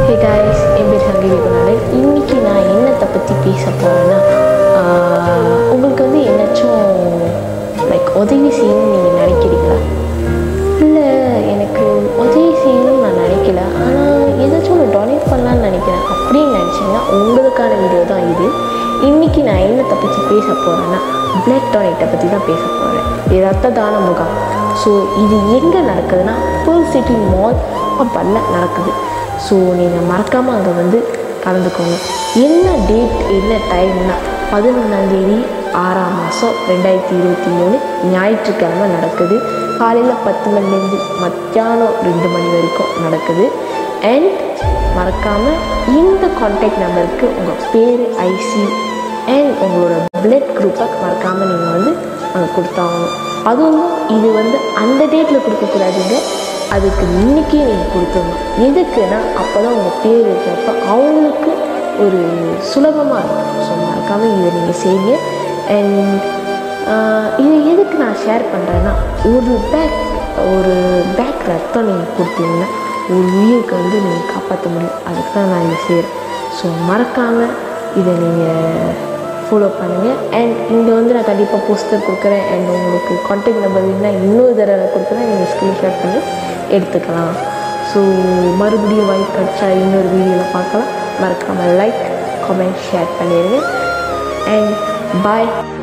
hey guys என் பேர் சங்கீத குணாலன் இன்னைக்கு நான் என்னத்தை பற்றி பேச போகிறேன்னா உங்களுக்கு வந்து என்னாச்சும் லைக் உதவி செய்யணும்னு நீங்கள் நினைக்கிறீங்களா இல்லை எனக்கு உதவி செய்யணும்னு நான் நினைக்கல ஆனால் ஏதாச்சும் ஒன்று டொனேட் பண்ணலான்னு நினைக்கிறேன் அப்படின்னு நினச்சிங்கன்னா உங்களுக்கான வீடியோ தான் இது இன்றைக்கி நான் என்னத்தை பற்றி பேச போகிறேன்னா பிளட் டொனேட்டை பற்றி தான் பேச போகிறேன் இது ரத்த தான முகாம் ஸோ இது எங்கே நடக்குதுன்னா பேர்ல் சிட்டி மால் பல்ல நடக்குது ஸோ நீங்கள் மறக்காமல் அங்கே வந்து கலந்துக்கோங்க என்ன டேட் என்ன டைம்னா பதினொன்றாந்தேதி ஆறாம் மாதம் ரெண்டாயிரத்தி இருபத்தி மூணு ஞாயிற்றுக்கிழமை நடக்குது காலையில் பத்து மணிலேருந்து மத்தியானம் ரெண்டு மணி வரைக்கும் நடக்குது அண்ட் மறக்காமல் இந்த காண்டாக்ட் நம்பருக்கு உங்கள் பேர் ஐசி அண்ட் உங்களோட பிளட் குரூப்பை மறக்காமல் நீங்கள் வந்து அங்கே கொடுத்தாகணும் அதுவும் இது வந்து அந்த டேட்டில் கொடுக்கக்கூடாதுங்க அதுக்கு இன்றைக்கே நீங்கள் கொடுத்துடணும் எதுக்குன்னா அப்போ தான் உங்கள் பேர் இருக்கிறப்ப அவங்களுக்கு ஒரு சுலபமாக இருக்கும் ஸோ மறக்காமல் இதை நீங்கள் செய்யுங்க அண்ட் இது எதுக்கு நான் ஷேர் பண்ணுறேன்னா ஒரு பேக் ஒரு பேக் ரத்தம் நீங்கள் கொடுத்தீங்கன்னா ஒரு உயிருக்கு வந்து நீங்கள் காப்பாற்ற முடியும் அதுக்கு தான் நான் இதை செய்கிறேன் ஸோ மறக்காமல் இதை நீங்கள் ஃபாலோ பண்ணுங்கள் அண்ட் இங்கே வந்து நான் கண்டிப்பாக போஸ்டர் கொடுக்குறேன் அண்ட் உங்களுக்கு கான்டாக்ட் நம்பர் வேணுன்னா இன்னொரு தடவை கொடுக்குறேன் நீங்கள் ஸ்க்ரீன்ஷாட் பண்ணி எடுத்துக்கலாம் ஸோ மறுபடியும் வாய்ப்பு கிடச்சா இன்னொரு வீடியோவில் பார்க்கலாம் மறக்காமல் லைக் கமெண்ட் ஷேர் பண்ணிடுங்க அண்ட் பாய்